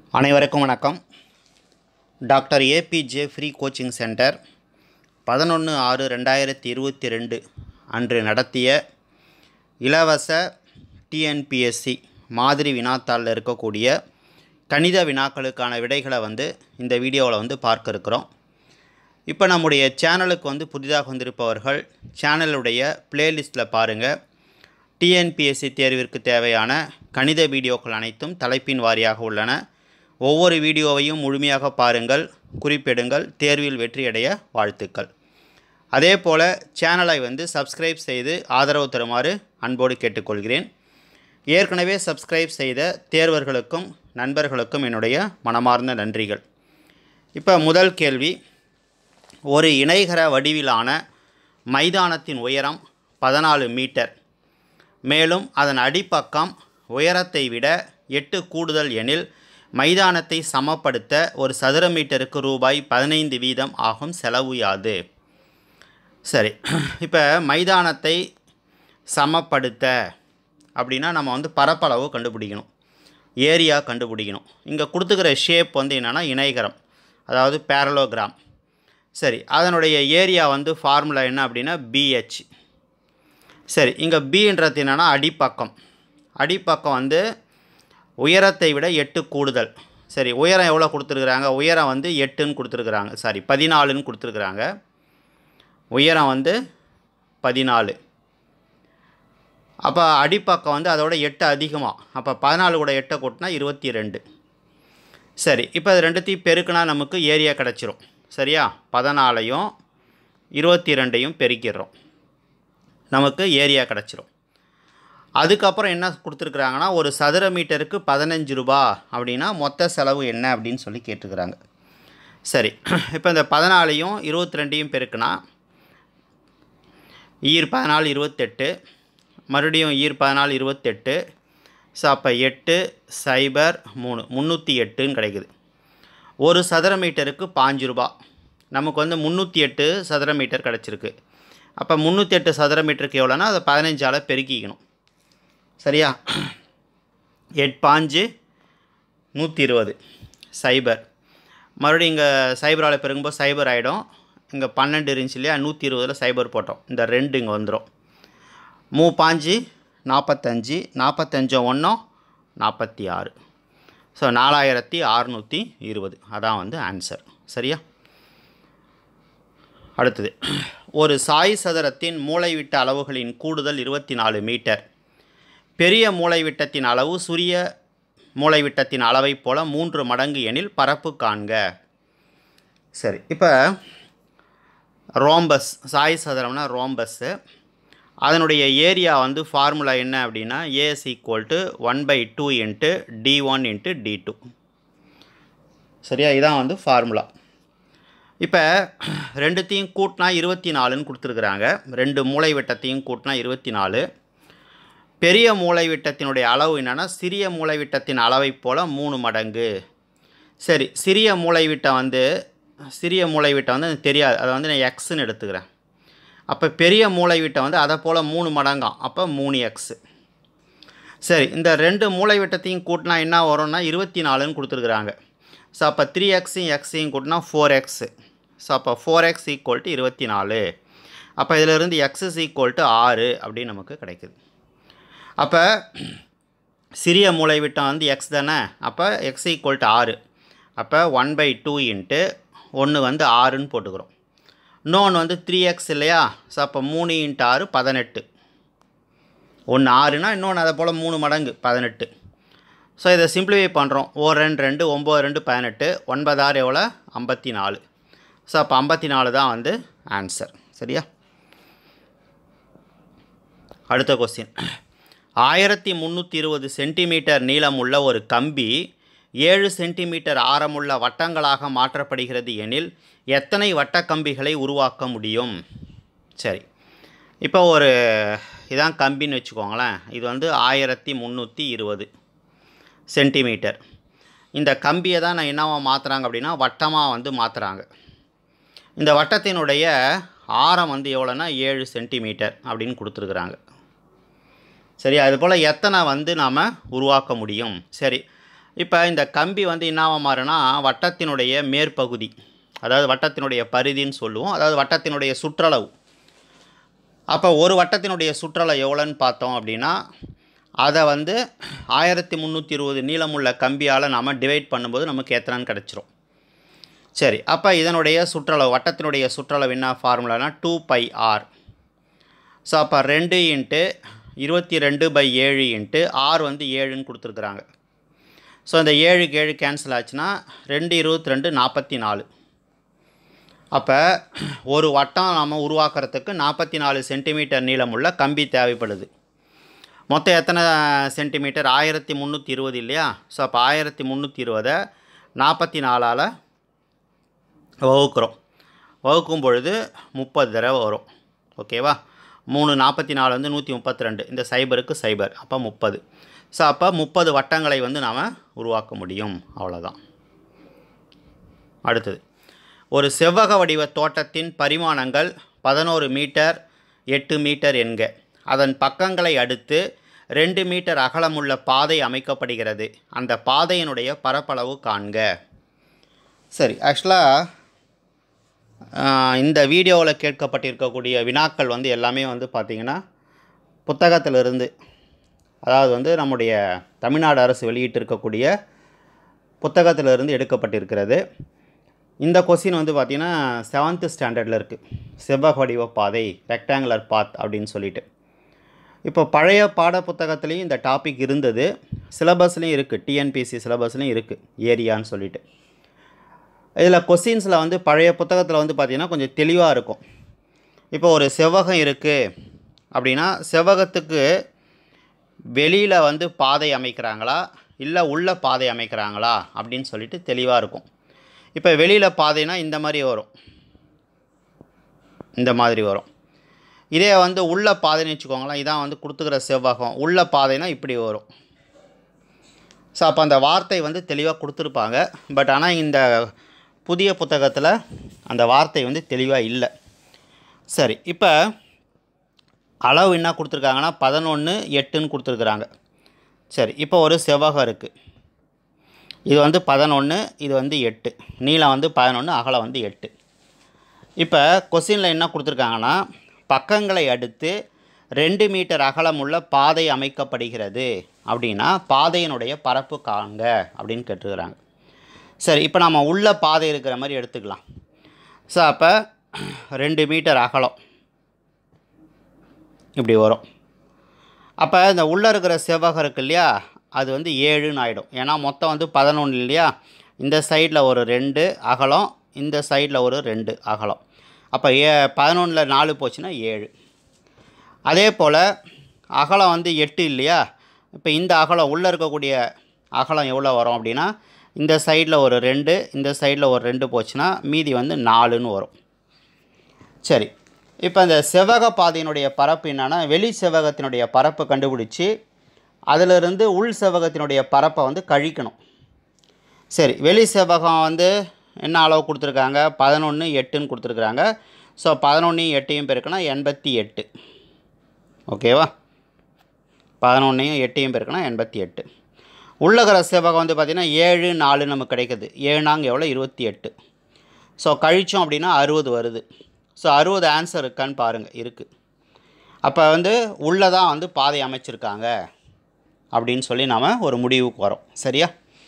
அனைவருக்கும் வணக்கம் doctor APJ free coaching centre பதினொன்று ஆறு ரெண்டாயிரத்தி இருபத்தி ரெண்டு அன்று நடத்திய இலவச டிஎன்பிஎஸ்சி மாதிரி வினாத்தாளில் இருக்கக்கூடிய கணித வினாக்களுக்கான விடைகளை வந்து இந்த வீடியோவில் வந்து பார்க்க இருக்கிறோம் இப்போ நம்முடைய சேனலுக்கு வந்து புதிதாக வந்திருப்பவர்கள் சேனலுடைய பிளேலிஸ்ட்டில் பாருங்கள் டிஎன்பிஎஸ்சி தேர்விற்கு தேவையான கணித வீடியோக்கள் அனைத்தும் தலைப்பின் வாரியாக உள்ளன ஒவ்வொரு வீடியோவையும் முழுமையாக பாருங்கள் குறிப்பிடுங்கள் தேர்வில் வெற்றியடைய வாழ்த்துக்கள் அதே போல் சேனலை வந்து சப்ஸ்கிரைப் செய்து ஆதரவு தருமாறு அன்போடு கேட்டுக்கொள்கிறேன் ஏற்கனவே சப்ஸ்கிரைப் செய்த தேர்வர்களுக்கும் நண்பர்களுக்கும் என்னுடைய மனமார்ந்த நன்றிகள் இப்போ முதல் கேள்வி ஒரு இணைகர வடிவிலான மைதானத்தின் உயரம் பதினாலு மீட்டர் மேலும் அதன் அடிப்பக்கம் உயரத்தை விட எட்டு கூடுதல் எனில் மைதானத்தை சமப்படுத்த ஒரு சதுர மீட்டருக்கு ரூபாய் பதினைந்து வீதம் ஆகும் செலவு யாது சரி இப்போ மைதானத்தை சமப்படுத்த அப்படின்னா நம்ம வந்து பரப்பளவு கண்டுபிடிக்கணும் ஏரியா கண்டுபிடிக்கணும் இங்கே கொடுத்துக்கிற ஷேப் வந்து என்னென்னா இணைகரம் அதாவது பேரலோகிராம் சரி அதனுடைய ஏரியா வந்து ஃபார்முலா என்ன அப்படின்னா பிஹெச் சரி இங்கே பின்றது என்னென்னா அடிப்பக்கம் அடிப்பக்கம் வந்து உயரத்தை விட எட்டு கூடுதல் சரி உயரம் எவ்வளோ கொடுத்துருக்குறாங்க உயரம் வந்து எட்டுன்னு கொடுத்துருக்குறாங்க சாரி பதினாலுன்னு கொடுத்துருக்குறாங்க உயரம் வந்து பதினாலு அப்போ அடிப்பக்கம் வந்து அதோட எட்டு அதிகமாக அப்போ பதினாலு கூட எட்டை கூட்டினா இருபத்தி ரெண்டு சரி இப்போ அது ரெண்டுத்தையும் பெருக்குனா நமக்கு ஏரியா கிடச்சிரும் சரியா பதினாலையும் இருபத்தி ரெண்டையும் பெருக்கிடுறோம் நமக்கு ஏரியா கிடச்சிரும் அதுக்கப்புறம் என்ன கொடுத்துருக்குறாங்கன்னா ஒரு சதுர மீட்டருக்கு பதினஞ்சு ரூபா அப்படின்னா மொத்த செலவு என்ன அப்படின்னு சொல்லி கேட்டுக்கிறாங்க சரி இப்போ இந்த பதினாலையும் இருபத்தி ரெண்டையும் பெருக்குனா ஈர் பதினாலு இருபத்தெட்டு மறுபடியும் ஈர் பதினாலு இருபத்தெட்டு ஸோ அப்போ எட்டு சைபர் மூணு முந்நூற்றி எட்டுன்னு கிடைக்குது ஒரு சதுர மீட்டருக்கு பாஞ்சு ரூபா நமக்கு வந்து முந்நூற்றி எட்டு சதுர மீட்டர் கிடச்சிருக்கு அப்போ முந்நூற்றி எட்டு சதுர மீட்டருக்கு எவ்வளோனா அதை பதினஞ்சால் பெருக்கிக்கணும் சரியா எட் பாஞ்சு நூற்றி இருபது சைபர் மறுபடியும் இங்கே சைபரால் பெருங்கும்போது சைபர் ஆகிடும் இங்கே பன்னெண்டு இருந்துச்சு இல்லையா நூற்றி இருபதில் சைபர் போட்டோம் இந்த ரெண்டு இங்கே வந்துடும் மூ பாஞ்சு நாற்பத்தஞ்சு நாற்பத்தஞ்சோ ஒன்றும் நாற்பத்தி ஆறு ஸோ நாலாயிரத்தி அறநூற்றி இருபது அதான் வந்து ஆன்சர் சரியா அடுத்தது ஒரு சாய் சதுரத்தின் மூளைவிட்ட அளவுகளின் கூடுதல் இருபத்தி நாலு மீட்டர் பெரிய மூளைவிட்டத்தின் அளவு சூரிய மூளைவிட்டத்தின் அளவைப் போல மூன்று மடங்கு எனில் பரப்பு காண்க சரி இப்போ ரோம்பஸ் சாய் சதுரம்னா ரோம்பஸ்ஸு அதனுடைய ஏரியா வந்து ஃபார்முலா என்ன அப்படின்னா AS equal to one by two into T one into T two சரியா இதான் வந்து ஃபார்முலா இப்போ ரெண்டுத்தையும் கூட்டினா இருபத்தி நாலுன்னு கொடுத்துருக்குறாங்க ரெண்டு மூளை விட்டத்தையும் கூட்டினா இருபத்தி நாலு பெரிய மூளை விட்டத்தினுடைய அளவு என்னென்னா சிறிய மூளை விட்டத்தின் அளவைப் போல் மூணு மடங்கு சரி சிறிய மூளை விட்டம் வந்து சிறிய மூளை விட்டம் வந்து எனக்கு தெரியாது அதை வந்து நான் எக்ஸ்ன்னு எடுத்துக்கிறேன் அப்போ பெரிய மூளை விட்டம் வந்து அதை போல் மூணு மடங்காம் அப்போ மூணு எக்ஸு சரி இந்த ரெண்டு மூளை விட்டத்தையும் கூட்டினா என்ன வரும்னா இருபத்தி நாலுன்னு கொடுத்துருக்குறாங்க ஸோ அப்போ த்ரீ எக்ஸையும் எக்ஸையும் கூட்டினா ஃபோர் எக்ஸு ஸோ அப்போ ஃபோர் எக்ஸ் ஈக்குவல் டு இருபத்தி நாலு அப்போ இதிலிருந்து எக்ஸ் இஸ் ஈக்குவல் டு ஆறு அப்படின்னு நமக்கு கிடைக்குது அப்போ சிறிய மூளை விட்டம் வந்து எக்ஸ் தானே அப்போ எக்ஸ் ஈக்குவல் டு ஆறு அப்போ ஒன் பை டூ இன்ட்டு ஒன்று வந்து ஆறுன்னு போட்டுக்கிறோம் இன்னொன்று வந்து த்ரீ எக்ஸ் இல்லையா ஸோ அப்போ மூணு இன்ட்டு ஆறு பதினெட்டு ஒன்று ஆறுனா இன்னொன்று அதை போல் மூணு மடங்கு பதினெட்டு ஸோ இதை சிம்பிளிஃபை பண்ணுறோம் ஓ ரெண்டு ரெண்டு ஒம்பது ரெண்டு பதினெட்டு ஒன்பது ஆறு எவ்வளோ ஐம்பத்தி நாலு ஸோ அப்போ ஐம்பத்தி நாலு தான் வந்து ஆன்சர் சரியா அடுத்த கொஸ்டின் ஆயிரத்தி முந்நூற்றி இருபது சென்டிமீட்டர் நீளமுள்ள ஒரு கம்பி ஏழு சென்டிமீட்டர் ஆரமுள்ள வட்டங்களாக மாற்றப்படுகிறது எனில் எத்தனை வட்டக்கம்பிகளை உருவாக்க முடியும் சரி இப்போ ஒரு இதான் கம்பின்னு வச்சுக்கோங்களேன் இது வந்து ஆயிரத்தி முந்நூற்றி இருபது சென்டிமீட்டர் இந்த கம்பியை தான் நான் என்னவா மாற்றுறாங்க அப்படின்னா வட்டமாக வந்து மாற்றுறாங்க இந்த வட்டத்தினுடைய ஆரம் வந்து எவ்வளோன்னா ஏழு சென்டிமீட்டர் அப்படின்னு கொடுத்துருக்குறாங்க சரி அது போல் எத்தனை வந்து நாம் உருவாக்க முடியும் சரி இப்போ இந்த கம்பி வந்து என்னவா மாறுனா வட்டத்தினுடைய மேற்பகுதி அதாவது வட்டத்தினுடைய பரிதின்னு சொல்லுவோம் அதாவது வட்டத்தினுடைய சுற்றளவு அப்போ ஒரு வட்டத்தினுடைய சுற்றளவு எவ்வளோன்னு பார்த்தோம் அப்படின்னா அதை வந்து ஆயிரத்தி முந்நூற்றி இருபது நீளமுள்ள கம்பியால் நாம் டிவைட் பண்ணும்போது நமக்கு எத்தனைன்னு கிடச்சிரும் சரி அப்போ இதனுடைய சுற்றளவு வட்டத்தினுடைய சுற்றளவு என்ன ஃபார்முலானா டூ பை ஆர் ஸோ அப்போ ரெண்டு இன்ட்டு இருபத்தி ரெண்டு பை ஏழு இன்ட்டு ஆர் வந்து ஏழுன்னு கொடுத்துருக்குறாங்க ஸோ இந்த ஏழுக்கு ஏழு கேன்சல் ஆச்சுன்னா ரெண்டு இருபத்தி ரெண்டு நாற்பத்தி நாலு அப்போ ஒரு வட்டம் நம்ம உருவாக்குறதுக்கு நாற்பத்தி நாலு சென்டிமீட்டர் நீளமுள்ள கம்பி தேவைப்படுது மொத்தம் எத்தனை சென்டிமீட்டர் ஆயிரத்தி முந்நூற்றி இருபது இல்லையா ஸோ அப்போ ஆயிரத்தி முந்நூற்றி இருபதை நாற்பத்தி நாலால் வகுக்கிறோம் வகுக்கும் பொழுது முப்பது தடவை வரும் ஓகேவா மூணு நாற்பத்தி நாலு வந்து நூற்றி முப்பத்தி ரெண்டு இந்த சைபருக்கு சைபர் அப்போ முப்பது ஸோ அப்போ முப்பது வட்டங்களை வந்து நாம் உருவாக்க முடியும் அவ்வளோதான் அடுத்தது ஒரு செவ்வக வடிவ தோட்டத்தின் பரிமாணங்கள் பதினோரு மீட்டர் எட்டு மீட்டர் என்க அதன் பக்கங்களை அடுத்து ரெண்டு மீட்டர் அகலமுள்ள பாதை அமைக்கப்படுகிறது அந்த பாதையினுடைய பரப்பளவு காண்க சரி ஆக்சுவலாக இந்த வீடியோவில் கேட்கப்பட்டிருக்கக்கூடிய வினாக்கள் வந்து எல்லாமே வந்து பார்த்திங்கன்னா புத்தகத்திலிருந்து அதாவது வந்து நம்முடைய தமிழ்நாடு அரசு வெளியிட்டிருக்கக்கூடிய புத்தகத்திலிருந்து எடுக்கப்பட்டிருக்கிறது இந்த கொஸ்டின் வந்து பார்த்திங்கன்னா செவன்த்து ஸ்டாண்டர்டில் இருக்குது செவ்வக வடிவ பாதை ரெக்டாங்குலர் பாத் அப்படின்னு சொல்லிட்டு இப்போ பழைய பாட புத்தகத்துலேயும் இந்த டாபிக் இருந்தது சிலபஸ்லேயும் இருக்குது டிஎன்பிசி சிலபஸ்லேயும் இருக்குது ஏரியான்னு சொல்லிட்டு இதில் கொஸ்டின்ஸில் வந்து பழைய புத்தகத்தில் வந்து பார்த்திங்கன்னா கொஞ்சம் தெளிவாக இருக்கும் இப்போ ஒரு செவ்வகம் இருக்குது அப்படின்னா செவ்வகத்துக்கு வெளியில் வந்து பாதை அமைக்கிறாங்களா இல்லை உள்ள பாதை அமைக்கிறாங்களா அப்படின்னு சொல்லிட்டு தெளிவாக இருக்கும் இப்போ வெளியில் பாதைனா இந்த மாதிரி வரும் இந்த மாதிரி வரும் இதே வந்து உள்ள பாதைன்னு வச்சுக்கோங்களேன் இதான் வந்து கொடுத்துக்கிற செவ்வகம் உள்ள பாதைனா இப்படி வரும் ஸோ அப்போ அந்த வார்த்தை வந்து தெளிவாக கொடுத்துருப்பாங்க பட் ஆனால் இந்த புதிய புத்தகத்தில் அந்த வார்த்தை வந்து தெளிவாக இல்லை சரி இப்போ அளவு என்ன கொடுத்துருக்காங்கன்னா பதினொன்று எட்டுன்னு கொடுத்துருக்குறாங்க சரி இப்போ ஒரு செவ்வகம் இருக்குது இது வந்து பதினொன்று இது வந்து எட்டு நீளம் வந்து பதினொன்று அகலம் வந்து எட்டு இப்போ கொஸ்டினில் என்ன கொடுத்துருக்காங்கன்னா பக்கங்களை அடுத்து ரெண்டு மீட்டர் அகலமுள்ள பாதை அமைக்கப்படுகிறது அப்படின்னா பாதையினுடைய பரப்பு காண்க அப்படின்னு கேட்டுருக்குறாங்க சரி இப்போ நம்ம உள்ள பாதை இருக்கிற மாதிரி எடுத்துக்கலாம் ஸோ அப்போ ரெண்டு மீட்டர் அகலம் இப்படி வரும் அப்போ இந்த உள்ளே இருக்கிற செவ்வகம் இருக்கு இல்லையா அது வந்து ஏழுன்னு ஆகிடும் ஏன்னா மொத்தம் வந்து பதினொன்று இல்லையா இந்த சைடில் ஒரு ரெண்டு அகலம் இந்த சைடில் ஒரு ரெண்டு அகலம் அப்போ ஏ பதினொன்றில் நாலு போச்சுன்னா ஏழு அதே போல் அகலம் வந்து எட்டு இல்லையா இப்போ இந்த அகலம் உள்ளே இருக்கக்கூடிய அகலம் எவ்வளோ வரும் அப்படின்னா இந்த சைடில் ஒரு ரெண்டு இந்த சைடில் ஒரு ரெண்டு போச்சுன்னா மீதி வந்து நாலுன்னு வரும் சரி இப்போ இந்த செவ்வக பாதையினுடைய பரப்பு என்னென்னா வெளி செவ்வகத்தினுடைய பரப்பு கண்டுபிடிச்சி அதிலிருந்து உள் செவ்வகத்தினுடைய பரப்பை வந்து கழிக்கணும் சரி வெளி செவ்வகம் வந்து என்ன அளவு கொடுத்துருக்காங்க பதினொன்று எட்டுன்னு கொடுத்துருக்குறாங்க ஸோ பதினொன்றையும் எட்டையும் பெருக்கினா எண்பத்தி எட்டு ஓகேவா பதினொன்றையும் எட்டையும் பெருக்கினா எண்பத்தி எட்டு உள்ளகிற செவ்வகம் வந்து பார்த்திங்கன்னா ஏழு நாலு நமக்கு கிடைக்குது ஏழாங்க எவ்வளோ இருபத்தி எட்டு ஸோ கழித்தோம் அப்படின்னா அறுபது வருது ஸோ அறுபது ஆன்சர் இருக்கான்னு பாருங்கள் இருக்குது அப்போ வந்து உள்ளே தான் வந்து பாதை அமைச்சிருக்காங்க அப்படின்னு சொல்லி நாம் ஒரு முடிவுக்கு வரோம் சரியா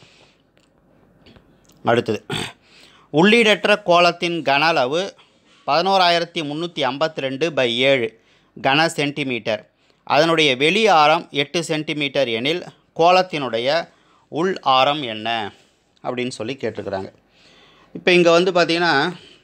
அடுத்தது உள்ளீடற்ற கோலத்தின் கன அளவு பதினோராயிரத்தி முந்நூற்றி ஐம்பத்தி ரெண்டு பை ஏழு கன சென்டிமீட்டர் அதனுடைய வெளி ஆரம் எட்டு சென்டிமீட்டர் எனில் கோலத்தினுடைய உள் ஆரம் என்ன அப்படின்னு சொல்லி கேட்டிருக்கிறாங்க இப்போ இங்கே வந்து பார்த்திங்கன்னா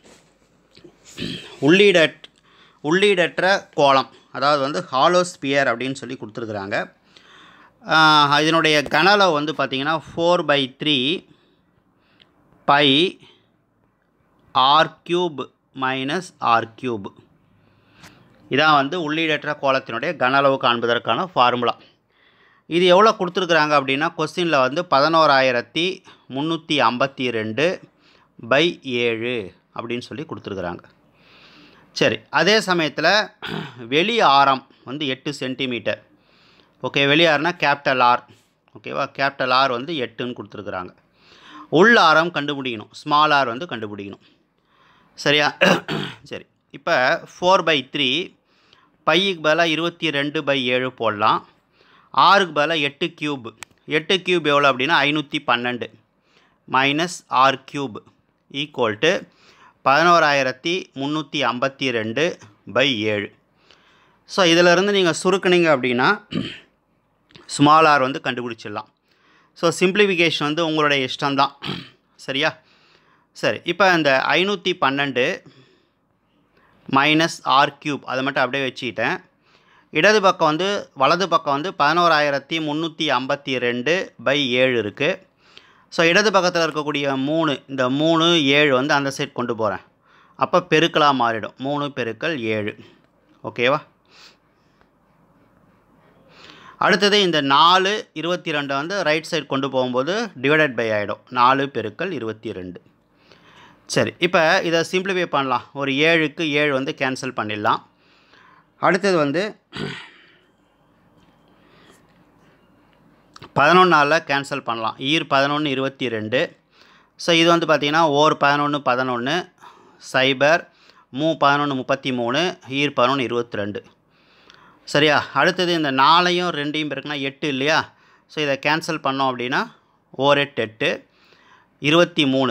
உள்ளீடற் உள்ளீடற்ற கோலம் அதாவது வந்து ஹாலோஸ்பியர் அப்படின்னு சொல்லி கொடுத்துருக்குறாங்க ஆஹ் இதனுடைய கன அளவு வந்து பார்த்திங்கன்னா four by three pi R cube minus R cube இதான் வந்து உள்ளீடற்ற கோலத்தினுடைய கன அளவு காண்பதற்கான ஃபார்முலா இது எவ்வளோ கொடுத்துருக்குறாங்க அப்படின்னா கொஸ்டினில் வந்து பதினோராயிரத்தி முந்நூற்றி ஐம்பத்தி ரெண்டு பை ஏழு அப்படின்னு சொல்லி கொடுத்துருக்குறாங்க சரி அதே சமயத்தில் வெளி ஆரம் வந்து எட்டு சென்டிமீட்டர் ஓகே வெளி ஆர்னா கேபிட்டல் ஆர் ஓகேவா கேபிட்டல் ஆர் வந்து எட்டுன்னு கொடுத்துருக்குறாங்க உள் ஆரம் கண்டுபிடிக்கணும் ஸ்மால் ஆர் வந்து கண்டுபிடிக்கணும் சரியா சரி இப்போ ஃபோர் பை த்ரீ பைக்கு பதிலாக இருபத்தி ரெண்டு பை ஏழு போடலாம் ஆறுக்கு பதிலாக எட்டு க்யூப் எட்டு க்யூப் எவ்வளோ அப்படின்னா ஐநூற்றி பன்னெண்டு minus R cube equal to பதினோராயிரத்தி முந்நூற்றி ஐம்பத்தி ரெண்டு பை ஏழு ஸோ இதிலிருந்து நீங்கள் சுருக்குனீங்க அப்படின்னா ஸ்மால் ஆர் வந்து கண்டுபிடிச்சிடலாம் ஸோ சிம்பிளிஃபிகேஷன் வந்து உங்களுடைய இஷ்டம்தான் சரியா சரி இப்போ இந்த ஐநூற்றி பன்னெண்டு மைனஸ் ஆர் க்யூப் அதை மட்டும் அப்படியே வச்சுக்கிட்டேன் இடது பக்கம் வந்து வலது பக்கம் வந்து பதினோராயிரத்தி முந்நூற்றி ஐம்பத்தி ரெண்டு பை ஏழு இருக்குது ஸோ இடது பக்கத்தில் இருக்கக்கூடிய மூணு இந்த மூணு ஏழு வந்து அந்த சைட் கொண்டு போகிறேன் அப்போ பெருக்கலாக மாறிடும் மூணு பெருக்கல் ஏழு ஓகேவா அடுத்தது இந்த நாலு இருபத்தி ரெண்டை வந்து ரைட் சைடு கொண்டு போகும்போது டிவைடட் பை ஆகிடும் நாலு பெருக்கல் இருபத்தி ரெண்டு சரி இப்போ இதை சிம்பிளிஃபை பண்ணலாம் ஒரு ஏழுக்கு ஏழு வந்து கேன்சல் பண்ணிடலாம் அடுத்தது வந்து பதினொன்றால் கேன்சல் பண்ணலாம் ஈர் பதினொன்று இருபத்தி ரெண்டு ஸோ இது வந்து பார்த்திங்கன்னா ஓர் பதினொன்று பதினொன்று சைபர் மூ பதினொன்று முப்பத்தி மூணு ஈர் பதினொன்று இருபத்தி ரெண்டு சரியா அடுத்தது இந்த நாலையும் ரெண்டையும் பெருக்குனா எட்டு இல்லையா ஸோ இதை கேன்சல் பண்ணோம் அப்படின்னா ஓர் எட்டு எட்டு இருபத்தி மூணு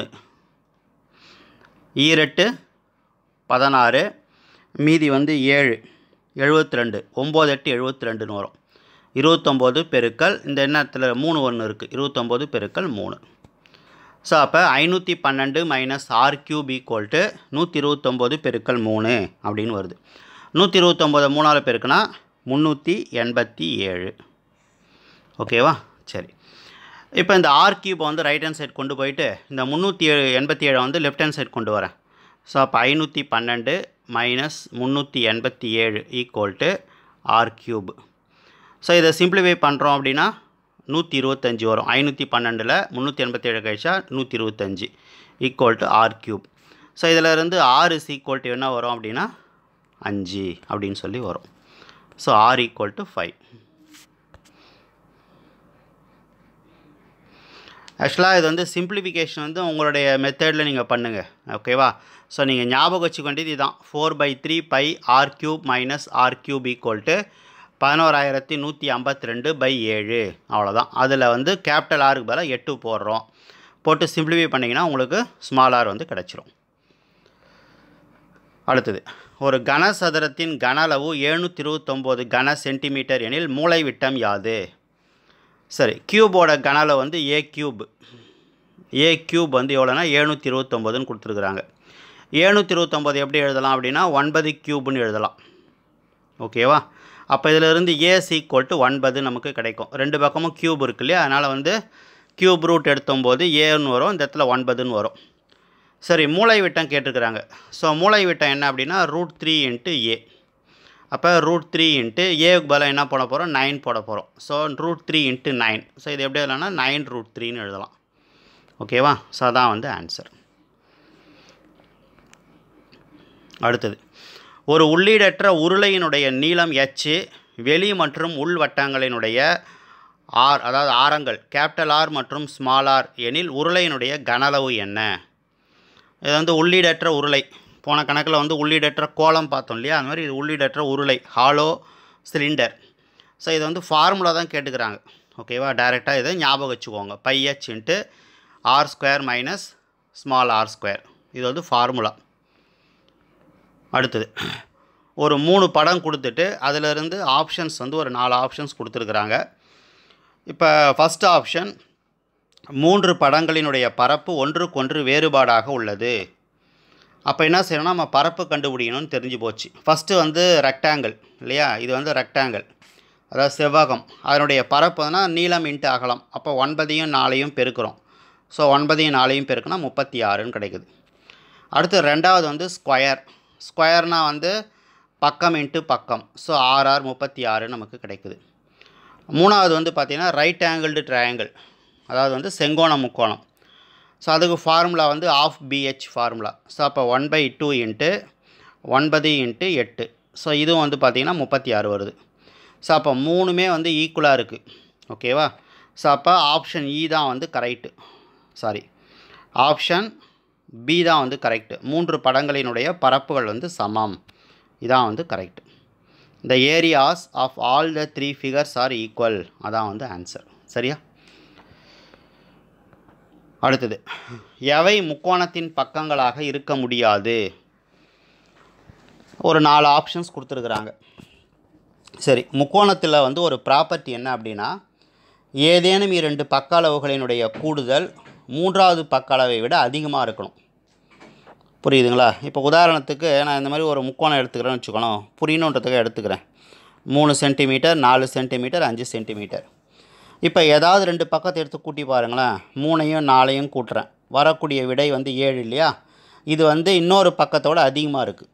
ஈரெட்டு பதினாறு மீதி வந்து ஏழு எழுபத்தி ரெண்டு ஒம்பது எட்டு எழுபத்தி ரெண்டுன்னு வரும் இருபத்தொம்போது பெருக்கல் இந்த எண்ணத்தில் மூணு ஒன்று இருக்குது இருபத்தொம்போது பெருக்கல் மூணு ஸோ அப்போ ஐநூற்றி பன்னெண்டு minus R cube equal to நூற்றி இருபத்தொம்போது பெருக்கல் மூணு அப்படின்னு வருது நூற்றி இருபத்தொம்போது மூணால் பெருக்குனா முந்நூற்றி எண்பத்தி ஏழு ஓகேவா சரி இப்போ இந்த ஆர் கியூப்பை வந்து ரைட் ஹேண்ட் சைட் கொண்டு போயிட்டு இந்த முந்நூற்றி ஏழு எண்பத்தி ஏழை வந்து லெஃப்ட் ஹேண்ட் சைட் கொண்டு வரேன் ஸோ அப்போ ஐநூற்றி பன்னெண்டு மைனஸ் முந்நூற்றி எண்பத்தி ஏழு equal to R cube so இதை சிம்பிளிஃபை பண்ணுறோம் அப்படின்னா நூற்றி இருபத்தஞ்சி வரும் ஐநூற்றி பன்னெண்டில் முந்நூற்றி எண்பத்தேழு கழிச்சா நூற்றி இருபத்தஞ்சி equal to R cube so இதில் இருந்து ஆர் இஸ் ஈக்குவல் டு என்ன வரும் அப்படின்னா அஞ்சு அப்படின்னு சொல்லி வரும் so R equal to five ஆக்சுவலாக இது வந்து சிம்பிளிஃபிகேஷன் வந்து உங்களுடைய மெத்தடில் நீங்கள் பண்ணுங்கள் ஓகேவா ஸோ நீங்கள் ஞாபகம் வச்சுக்க வேண்டியது இதுதான் four by three pi R cube minus R cube equal to பதினோராயிரத்தி நூற்றி ஐம்பத்தி ரெண்டு பை ஏழு அவ்வளோதான் அதில் வந்து கேபிட்டல் ஆருக்கு பதிலாக எட்டு போடுறோம் போட்டு சிம்பிளிஃபை பண்ணிங்கன்னா உங்களுக்கு ஸ்மால் ஆர் வந்து கிடச்சிரும் அடுத்தது ஒரு கனசதுரத்தின் கன அளவு எழுநூற்றி இருபத்தொம்போது கன சென்டிமீட்டர் எனில் மூளை விட்டம் யாது சரி கியூபோட கன அளவு வந்து ஏ கியூப் ஏ கியூப் வந்து எவ்வளோனா எழுநூற்றி இருபத்தொம்போதுன்னு கொடுத்துருக்குறாங்க எழுநூற்றி இருபத்தொம்போது எப்படி எழுதலாம் அப்படின்னா ஒன்பது கியூப்னு எழுதலாம் ஓகேவா அப்போ இதிலிருந்து ஏஸ் ஈக்குவல் டு ஒன்பது நமக்கு கிடைக்கும் ரெண்டு பக்கமும் கியூப் இருக்கு இல்லையா அதனால் வந்து கியூப் ரூட் எடுத்தும்போது ஏன்னு வரும் இந்த இடத்துல ஒன்பதுன்னு வரும் சரி மூளை விட்டம் கேட்டிருக்கிறாங்க ஸோ மூளை விட்டம் என்ன அப்படின்னா ரூட் த்ரீ இன்ட்டு ஏ அப்போ ரூட் த்ரீ இன்ட்டு ஏவுக்கு பதிலாக என்ன போட போகிறோம் நைன் போட போகிறோம் so root three into nine so இது எப்படி எழுதலாம்னா நைன் ரூட் த்ரீன்னு எழுதலாம் ஓகேவா ஸோ அதான் வந்து ஆன்சர் அடுத்தது ஒரு உள்ளீடற்ற உருளையினுடைய நீளம் எச் வெளி மற்றும் உள் வட்டங்களினுடைய ஆர் அதாவது ஆரங்கள் கேபிட்டல் ஆர் மற்றும் ஸ்மால் ஆர் எனில் உருளையினுடைய கனளவு என்ன இது வந்து உள்ளீடற்ற உருளை போன கணக்கில் வந்து உள்ளீடற்ற கோலம் பார்த்தோம் இல்லையா அந்த மாதிரி இது உள்ளீடற்ற உருளை ஹாலோ சிலிண்டர் ஸோ இது வந்து ஃபார்முலா தான் கேட்டுக்கிறாங்க ஓகேவா டைரெக்டாக இதை ஞாபகம் வச்சுக்கோங்க pi H into R square minus small R square இது வந்து ஃபார்முலா அடுத்தது ஒரு மூணு படம் கொடுத்துட்டு அதிலிருந்து ஆப்ஷன்ஸ் வந்து ஒரு நாலு ஆப்ஷன்ஸ் கொடுத்துருக்குறாங்க இப்போ ஃபஸ்ட் ஆப்ஷன் மூன்று படங்களினுடைய பரப்பு ஒன்றுக்கொன்று வேறுபாடாக உள்ளது அப்போ என்ன செய்யணும்னா நம்ம பரப்பு கண்டுபிடிக்கணும்னு தெரிஞ்சு போச்சு ஃபஸ்ட்டு வந்து ரெக்டாங்கிள் இல்லையா இது வந்து ரெக்டாங்கிள் அதாவது செவ்வகம் அதனுடைய பரப்பு வந்து நீளம் இன்ட்டு அகலம் அப்போ ஒன்பதையும் நாலையும் பெருக்கிறோம் ஸோ ஒன்பதையும் நாலையும் பெருக்குனா முப்பத்தி ஆறுன்னு கிடைக்குது அடுத்து ரெண்டாவது வந்து ஸ்கொயர் ஸ்கொயர்னால் வந்து பக்கம் இன்ட்டு பக்கம் ஸோ ஆர்ஆர் முப்பத்தி ஆறு நமக்கு கிடைக்குது மூணாவது வந்து பார்த்திங்கன்னா ரைட் ஆங்கிள்டு ட்ரையாங்கிள் அதாவது வந்து செங்கோண முக்கோணம் ஸோ அதுக்கு ஃபார்முலா வந்து ஆஃப் பிஹெச் ஃபார்முலா ஸோ அப்போ ஒன் பை டூ இன்ட்டு ஒன்பது இன்ட்டு எட்டு ஸோ இதுவும் வந்து பார்த்திங்கன்னா முப்பத்தி ஆறு வருது ஸோ அப்போ மூணுமே வந்து ஈக்குவலாக இருக்குது ஓகேவா ஸோ அப்போ ஆப்ஷன் இ தான் வந்து கரெக்டு சாரி ஆப்ஷன் பி தான் வந்து கரெக்டு மூன்று படங்களினுடைய பரப்புகள் வந்து சமம் இதான் வந்து correct the areas of all the three figures are equal அதான் வந்து ஆன்சர் சரியா அடுத்தது எவை முக்கோணத்தின் பக்கங்களாக இருக்க முடியாது ஒரு நாலு ஆப்ஷன்ஸ் கொடுத்துருக்குறாங்க சரி முக்கோணத்தில் வந்து ஒரு ப்ராப்பர்ட்டி என்ன அப்படின்னா ஏதேனும் இரண்டு பக்க அளவுகளினுடைய கூடுதல் மூன்றாவது பக்க அளவை விட அதிகமாக இருக்கணும் புரியுதுங்களா இப்போ உதாரணத்துக்கு நான் இந்த மாதிரி ஒரு முக்கோணம் எடுத்துக்கிறேன்னு வச்சுக்கணும் புரியணுன்றதுக்காக எடுத்துக்கிறேன் மூணு சென்டிமீட்டர் நாலு சென்டிமீட்டர் அஞ்சு சென்டிமீட்டர் இப்போ ஏதாவது ரெண்டு பக்கத்தை எடுத்து கூட்டி பாருங்களேன் மூணையும் நாலையும் கூட்டுறேன் வரக்கூடிய விடை வந்து ஏழு இல்லையா இது வந்து இன்னொரு பக்கத்தோட அதிகமாக இருக்குது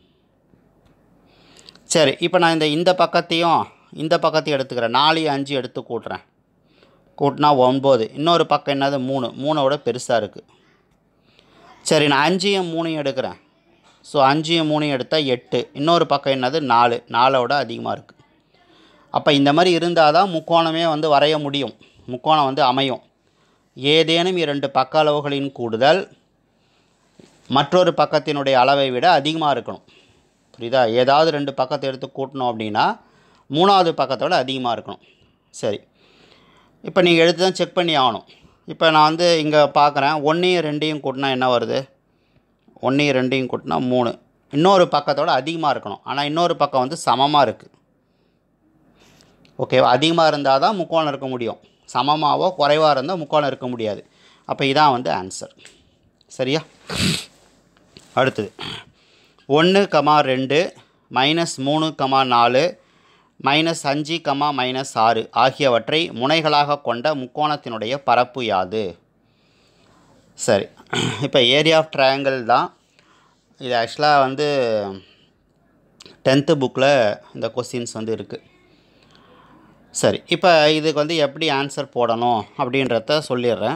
சரி இப்போ நான் இந்த இந்த பக்கத்தையும் இந்த பக்கத்தையும் எடுத்துக்கிறேன் நாலு அஞ்சு எடுத்து கூட்டுறேன் கூட்டினா ஒம்பது இன்னொரு பக்கம் என்னது மூணு மூணோட பெருசாக இருக்குது சரி நான் அஞ்சையும் மூணையும் எடுக்கிறேன் ஸோ அஞ்சையும் மூணையும் எடுத்தால் எட்டு இன்னொரு பக்கம் என்னது நாலு நாலோட அதிகமாக இருக்குது அப்போ இந்த மாதிரி இருந்தால் தான் முக்கோணமே வந்து வரைய முடியும் முக்கோணம் வந்து அமையும் ஏதேனும் இரண்டு பக்க அளவுகளின் கூடுதல் மற்றொரு பக்கத்தினுடைய அளவை விட அதிகமாக இருக்கணும் புரியுதா ஏதாவது ரெண்டு பக்கத்தை எடுத்து கூட்டணும் அப்படின்னா மூணாவது பக்கத்தோட அதிகமாக இருக்கணும் சரி இப்போ நீங்கள் எடுத்து தான் செக் பண்ணி ஆகணும் இப்போ நான் வந்து இங்கே பார்க்குறேன் ஒன்றையும் ரெண்டையும் கூட்டினா என்ன வருது ஒன்றையும் ரெண்டையும் கூட்டினா மூணு இன்னொரு பக்கத்தோட அதிகமாக இருக்கணும் ஆனால் இன்னொரு பக்கம் வந்து சமமாக இருக்குது ஓகேவா அதிகமாக இருந்தால் தான் முக்கோணம் இருக்க முடியும் சமமாகவோ குறைவாக இருந்தால் முக்கோணம் இருக்க முடியாது அப்போ இதான் வந்து ஆன்சர் சரியா அடுத்தது ஒன்று கமா ரெண்டு மைனஸ் மூணு கமா நாலு மைனஸ் அஞ்சு கமா மைனஸ் ஆறு ஆகியவற்றை முனைகளாக கொண்ட முக்கோணத்தினுடைய பரப்பு யாது சரி இப்போ ஏரியா ஆஃப் ட்ரையாங்கிள் தான் இது ஆக்சுவலாக வந்து டென்த்து புக்கில் இந்த கொஸ்டின்ஸ் வந்து இருக்குது சரி இப்போ இதுக்கு வந்து எப்படி ஆன்சர் போடணும் அப்படின்றத சொல்லிடுறேன்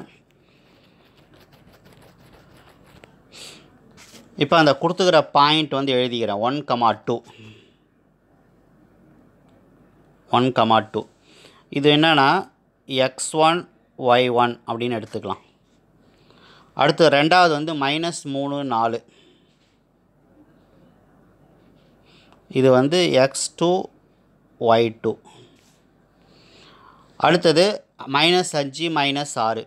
இப்போ அந்த கொடுத்துக்கிற பாயிண்ட் வந்து எழுதிக்கிறேன் one comma two one comma two இது என்னென்னா எக்ஸ் ஒன் ஒய் ஒன் அப்படின்னு எடுத்துக்கலாம் அடுத்து ரெண்டாவது வந்து மைனஸ் மூணு நாலு இது வந்து எக்ஸ் டூ ஒய் டூ அடுத்தது மைனஸ் அஞ்சு மைனஸ் ஆறு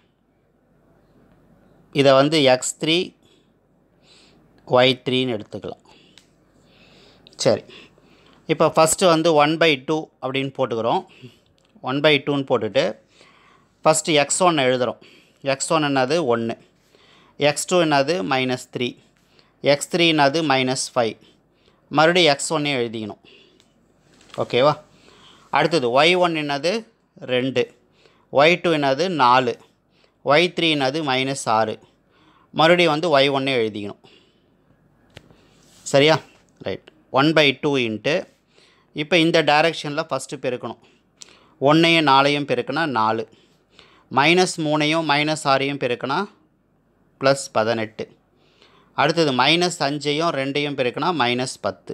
இதை வந்து எக்ஸ் த்ரீ ஒய் த்ரீன்னு எடுத்துக்கலாம் சரி இப்போ ஃபஸ்ட்டு வந்து ஒன் பை டூ அப்படின்னு போட்டுக்கிறோம் ஒன் பை டூன்னு போட்டுட்டு ஃபஸ்ட்டு எக்ஸ் ஒன் எழுதுகிறோம் எக்ஸ் ஒன் என்னது ஒன்று எக்ஸ் டூ என்னது மைனஸ் த்ரீ எக்ஸ் த்ரீ என்னது மைனஸ் ஃபைவ் மறுபடியும் எக்ஸ் ஒன்னே எழுதிக்கணும் ஓகேவா அடுத்தது ஒய் ஒன் என்னது ரெண்டு ஒய் டூ என்னது நாலு ஒய் த்ரீ என்னது மைனஸ் ஆறு மறுபடியும் வந்து ஒய் ஒன்னே எழுதிக்கணும் சரியா right one by two into இப்போ இந்த டைரெக்ஷனில் ஃபஸ்ட்டு பெருக்கணும் ஒன்றையும் நாலையும் பெருக்கினா நாலு மைனஸ் மூணையும் மைனஸ் ஆறையும் பெருக்கினா ப்ளஸ் பதினெட்டு அடுத்தது மைனஸ் அஞ்சையும் ரெண்டையும் பெருக்கினா மைனஸ் பத்து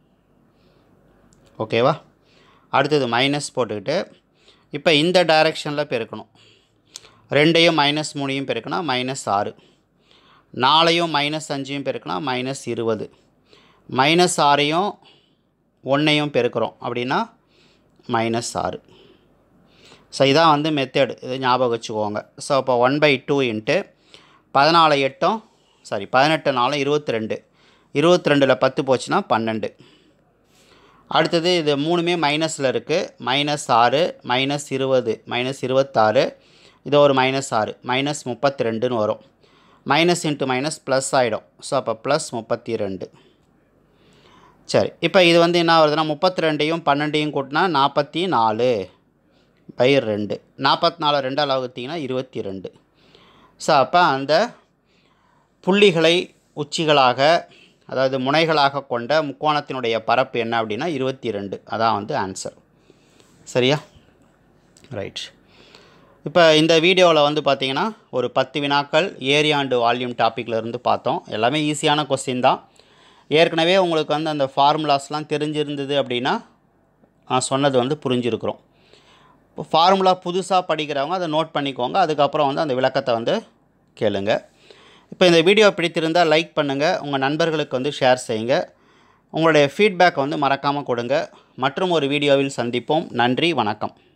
ஓகேவா அடுத்தது மைனஸ் போட்டுக்கிட்டு இப்போ இந்த டைரெக்ஷனில் பெருக்கணும் ரெண்டையும் மைனஸ் மூணையும் பெருக்கினா மைனஸ் ஆறு நாலையும் மைனஸ் அஞ்சையும் பெருக்கினா மைனஸ் இருபது மைனஸ் ஆறையும் ஒன்றையும் பெருக்கிறோம் அப்படின்னா மைனஸ் ஆறு ஸோ இதான் வந்து மெத்தேடு இது ஞாபகம் வச்சுக்கோங்க ஸோ இப்போ ஒன் பை டூ இன்ட்டு பதினாலு எட்டும் சாரி பதினெட்டு நாலும் இருபத்தி ரெண்டு இருபத்தி ரெண்டில் பத்து போச்சுன்னா பன்னெண்டு அடுத்தது இது மூணுமே மைனஸில் இருக்குது மைனஸ் ஆறு மைனஸ் இருபது மைனஸ் இருபத்தாறு இது ஒரு மைனஸ் ஆறு மைனஸ் முப்பத்தி ரெண்டுன்னு வரும் மைனஸ் இன்ட்டு மைனஸ் ப்ளஸ் ஆகிடும் ஸோ அப்போ ப்ளஸ் முப்பத்தி ரெண்டு சரி இப்போ இது வந்து என்ன வருதுன்னா முப்பத்தி ரெண்டையும் பன்னெண்டையும் கூட்டினா நாற்பத்தி நாலு பை ரெண்டு நாற்பத்தி நாலு ரெண்டால் வகுத்திங்கன்னா இருபத்தி ரெண்டு ஸோ அப்போ அந்த புள்ளிகளை உச்சிகளாக அதாவது முனைகளாக கொண்ட முக்கோணத்தினுடைய பரப்பு என்ன அப்படின்னா இருபத்தி ரெண்டு அதான் வந்து ஆன்சர் சரியா ரைட் இப்போ இந்த வீடியோவில் வந்து பார்த்திங்கன்னா ஒரு பத்து வினாக்கள் ஏரியா அண்டு வால்யூம் டாப்பிக்கில் இருந்து பார்த்தோம் எல்லாமே ஈஸியான கொஸ்டின் தான் ஏற்கனவே உங்களுக்கு வந்து அந்த ஃபார்முலாஸ்லாம் தெரிஞ்சிருந்தது அப்படின்னா நான் சொன்னது வந்து புரிஞ்சிருக்கிறோம் இப்போ ஃபார்முலா புதுசாக படிக்கிறவங்க அதை நோட் பண்ணிக்கோங்க அதுக்கப்புறம் வந்து அந்த விளக்கத்தை வந்து கேளுங்க இப்போ இந்த வீடியோ பிடித்திருந்தால் லைக் பண்ணுங்கள் உங்கள் நண்பர்களுக்கு வந்து ஷேர் செய்யுங்க உங்களுடைய ஃபீட்பேக் வந்து மறக்காமல் கொடுங்க மற்றும் ஒரு வீடியோவில் சந்திப்போம் நன்றி வணக்கம்